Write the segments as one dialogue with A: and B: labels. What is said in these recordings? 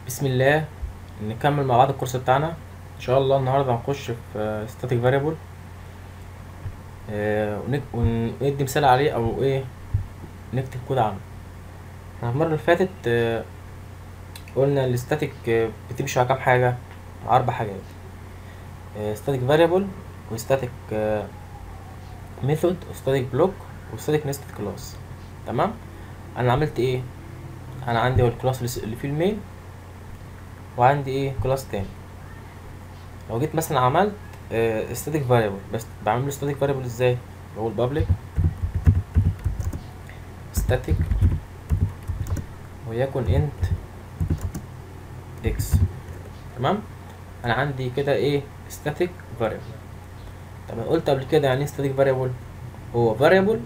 A: بسم الله نكمل مع بعض الكورس بتاعنا ان شاء الله النهارده هنخش في static variable آه، ونك- وندي مثال عليه او ايه نكتب كود عنه احنا المره اللي فاتت آه، قلنا الستاتيك بتمشي على كام حاجه على اربع حاجات static variable وstatic آه، method وstatic block وstatic nested class تمام انا عملت ايه انا عندي هو الكلاس اللي فيه المين وعندي ايه كلاس تاني لو جيت مثلا عملت آه static variable بس بعمل له static variable ازاي بقول public static وليكن int x تمام انا عندي كده ايه static variable طب أنا قلت قبل كده يعني ايه static variable هو variable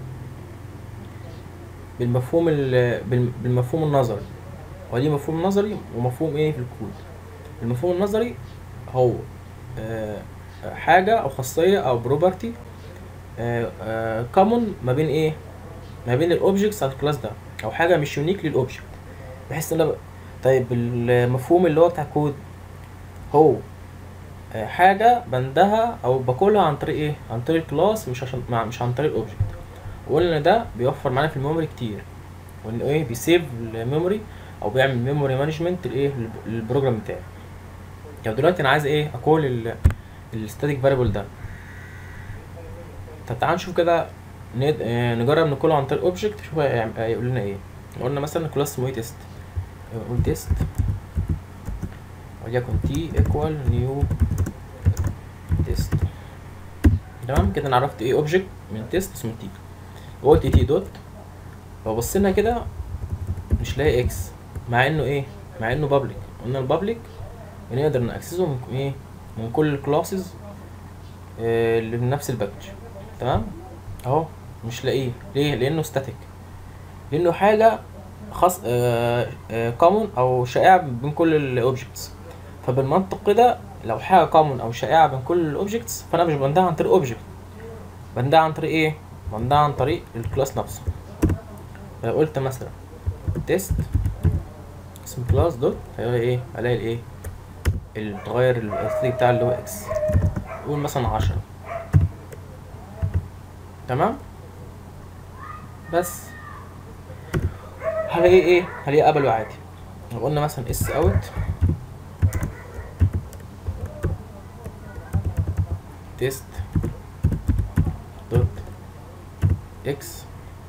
A: بالمفهوم ال- بالم- بالمفهوم النظري وليه مفهوم نظري ومفهوم ايه في الكود المفهوم النظري هو آه، حاجة أو خاصية أو بروبرتي كومون ما بين إيه؟ ما بين الأوبجكتس على الكلاس ده أو حاجة مش يونيك للأوبجكت بحيث إن أنا ب- طيب المفهوم اللي هو بتاع الكود هو آه، حاجة بندها أو باكلها عن طريق إيه؟ عن طريق الكلاس مش عشان مع- مش عن طريق الأوبجكت وقلنا إن ده بيوفر معانا في الميموري كتير وإن إيه بيسيف الميموري أو بيعمل ميموري مانجمنت لإيه؟ للب- للبروجرام بتاعي طب دلوقتي انا عايز ايه اكول ال الستاتيك فاريبل ده طب تعال نشوف كده ند- آه، نجرب نكوله عن طريق اوبجكت شوف هيعم- هيقول لنا ايه قلنا مثلا كلاس اسمه ايه تيست نقول تيست وليكن تي ايكوال نيو تيست تمام كده انا عرفت ايه اوبجكت من تيست اسمه تي وقلت تي دوت لو بصينا كده مش لاقي اكس مع انه ايه مع انه بابليك قلنا البابليك بنقدر نأكسسه من ايه من كل الكلاسز اللي بنفس الباكج تمام اهو مش لاقيه ليه لانه ستاتيك لانه حاجه خاص كومون او شائعه بين كل الاوبجكتس فبالمنطق كده لو حاجه كومون او شائعه بين كل الاوبجكتس فانا مش بندها عن طريق اوبجكت بندها عن طريق ايه بندها عن طريق الكلاس نفسه لو قلت مثلا تيست اسم كلاس دوت هيلاقي ايه هلاقي الايه التغير الاستاتيك بتاع اللي هو اكس قول مثلا عشرة تمام بس هلاقي ايه هلاقي قبله عادي لو قلنا مثلا اس اوت تيست دوت اكس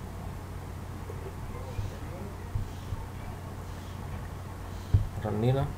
A: رنينا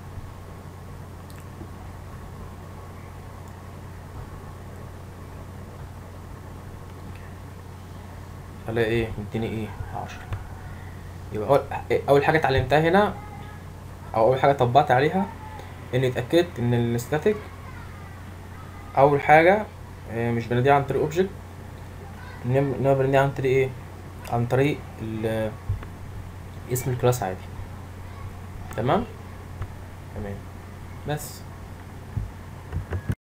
A: الاقي ايه مديني ايه عشرة يبقى اول اول حاجه اتعلمتها هنا او اول حاجه طبقت عليها اني اتاكدت ان الستاتيك اول حاجه آه، مش بناديها عن طريق اوبجكت انما بناديها عن طريق ايه عن طريق ال- اسم الكلاس عادي تمام تمام بس